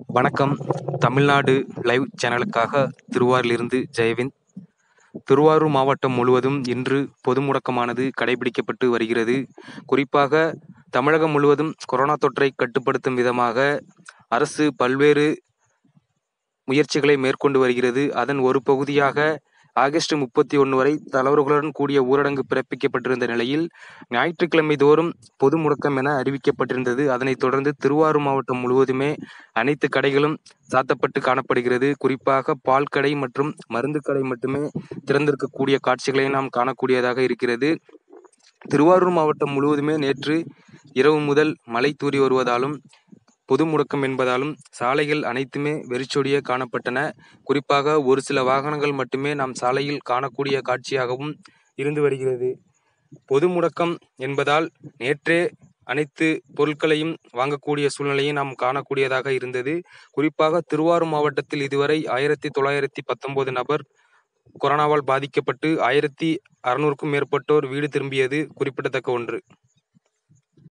வணக்கம் தமிழ்நாடு லைவ் சேனலுக்காக திருவாரூரிலிருந்து ஜெயவிந்த் திருவாரூர் மாவட்டம் முழுவதும் இன்று பொது முடக்கமானது கடைபிடிக்கப்பட்டு வருகிறது குறிப்பாக தமிழகம் முழுவதும் கொரோனா தொற்றை கட்டுப்படுத்தும் விதமாக அரசு பல்வேறு முயற்சிகளை மேற்கொண்டு வருகிறது அதன் ஒரு பகுதியாக ஆகஸ்ட் முப்பத்தி ஒன்று வரை தளர்வுகளுடன் கூடிய ஊரடங்கு பிறப்பிக்கப்பட்டிருந்த நிலையில் ஞாயிற்றுக்கிழமை தோறும் பொது முடக்கம் என அறிவிக்கப்பட்டிருந்தது அதனைத் தொடர்ந்து திருவாரூர் மாவட்டம் முழுவதுமே அனைத்து கடைகளும் சாத்தப்பட்டு காணப்படுகிறது குறிப்பாக பால் கடை மற்றும் மருந்து கடை மட்டுமே திறந்திருக்கக்கூடிய காட்சிகளை நாம் காணக்கூடியதாக இருக்கிறது திருவாரூர் மாவட்டம் முழுவதுமே நேற்று இரவு முதல் மழை தூறி வருவதாலும் பொது முடக்கம் என்பதாலும் சாலைகள் அனைத்துமே வெறிச்சொடிய காணப்பட்டன குறிப்பாக ஒரு சில வாகனங்கள் மட்டுமே நாம் சாலையில் காணக்கூடிய காட்சியாகவும் இருந்து வருகிறது பொது முடக்கம் என்பதால் நேற்றே அனைத்து பொருட்களையும் வாங்கக்கூடிய சூழ்நிலையை நாம் காணக்கூடியதாக இருந்தது குறிப்பாக திருவாரூர் மாவட்டத்தில் இதுவரை ஆயிரத்தி தொள்ளாயிரத்தி பத்தொன்பது நபர் கொரோனாவால் பாதிக்கப்பட்டு ஆயிரத்தி அறுநூறுக்கும் மேற்பட்டோர் வீடு திரும்பியது குறிப்பிடத்தக்க ஒன்று